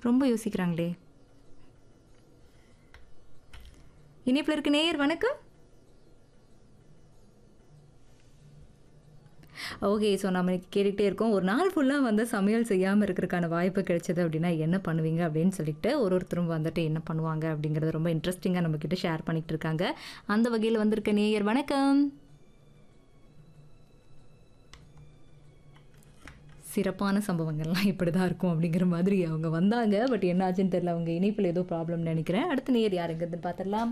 ரொம்ப யோசிக்கிறாங்களே இணைப்பில் இருக்க நேயர் வணக்கம் ஓகே ஸோ நம்ம இன்னைக்கு கேட்டுகிட்டே இருக்கோம் ஒரு நாள் ஃபுல்லாக வந்து சமையல் செய்யாமல் இருக்கிறதுக்கான வாய்ப்பு கிடைச்சது அப்படின்னா என்ன பண்ணுவீங்க அப்படின்னு சொல்லிட்டு ஒரு ஒருத்தரும் வந்துட்டு என்ன பண்ணுவாங்க அப்படிங்கிறது ரொம்ப இன்ட்ரெஸ்டிங்காக நம்மக்கிட்ட ஷேர் பண்ணிகிட்டு இருக்காங்க அந்த வகையில் வந்திருக்க நேயர் வணக்கம் சிறப்பான சம்பவங்கள்லாம் இப்படி தான் இருக்கும் அப்படிங்கிற மாதிரி அவங்க வந்தாங்க பட் என்ன ஆச்சுன்னு தெரியல அவங்க இணைப்பில் ஏதோ ப்ராப்ளம் நினைக்கிறேன் அடுத்த நேயர் யாருங்கிறது பார்த்துடலாம்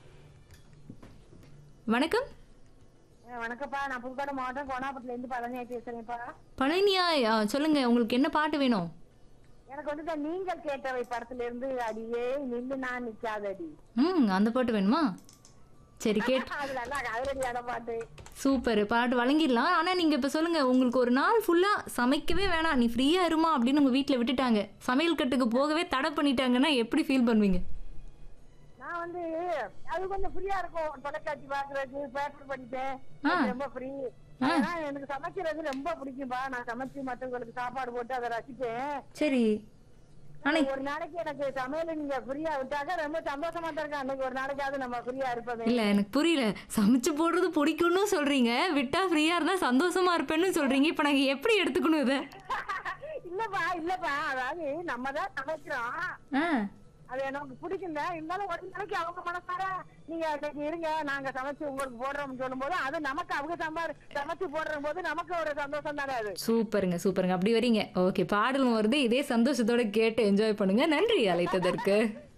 வணக்கம் ஆ, வணக்கம்ப்பா நான் புதுக்கோட்டை மாவட்டம் கோணாபுரத்துல இருந்து பழனியா பேசுறேன்ப்பா பழனியா ஆ, சொல்லுங்க உங்களுக்கு என்ன பாட்டு வேணும் எனக்கு வந்து இந்த நீங்கள் கேட்டவை படத்துல இருந்து அடியே நின்று நான் நிக்காதடி ம் அந்த பாட்டு வேணுமா சரி கேட் அது நல்லா அதிரடியான பாட்டு சூப்பர் பாட்டு வழங்கிடலாம் ஆனால் நீங்கள் இப்போ சொல்லுங்கள் உங்களுக்கு ஒரு நாள் ஃபுல்லாக சமைக்கவே வேணாம் நீ ஃப்ரீயாக இருமா அப்படின்னு உங்கள் வீட்டில் விட்டுட்டாங்க சமையல் கட்டுக்கு போகவே தடை பண்ணிட்டாங்கன்னா எப்படி ஃபீல் பண்ணுவீங்க நான் வந்து அது கொஞ்சம் ஃப்ரீயா இருக்கும் தொலைக்காட்சி பாக்குறது பேப்பர் படிப்பேன் அது ரொம்ப ஃப்ரீ ஆனா எனக்கு சமைக்கிறது ரொம்ப பிடிக்கும்பா நான் சமைச்சு மற்றவங்களுக்கு சாப்பாடு போட்டு அதை ரசிப்பேன் சரி ஆனால் ஒரு நாளைக்கு எனக்கு சமையல் நீங்க ஃப்ரீயா விட்டாக்க ரொம்ப சந்தோஷமா தான் இருக்கேன் அன்னைக்கு ஒரு நாளைக்காவது நம்ம ஃப்ரீயா இருப்போமே இல்லை எனக்கு புரியல சமைச்சு போடுறது பிடிக்கும்னு சொல்கிறீங்க விட்டா ஃப்ரீயாக இருந்தால் சந்தோஷமா இருப்பேன்னு சொல்கிறீங்க இப்போ நாங்கள் எப்படி எடுத்துக்கணும் இதை இல்லப்பா இல்லப்பா அதாவது நம்ம தான் சமைக்கிறோம் ஆ அது எனக்கு பிடிக்குங்க இருந்தாலும் ஒரு நாளைக்கு அவங்க மனசார நீங்க இன்னைக்கு இருங்க நாங்க சமைச்சு உங்களுக்கு போடுறோம்னு சொல்லும்போது அது நமக்கு அவங்க சம்பாரு சமைச்சு போடுற போது நமக்கு ஒரு சந்தோஷம் தானே அது சூப்பருங்க சூப்பருங்க அப்படி வரீங்க ஓகே பாடலும் வருது இதே சந்தோஷத்தோட கேட்டு என்ஜாய் பண்ணுங்க நன்றி அழைத்ததற்கு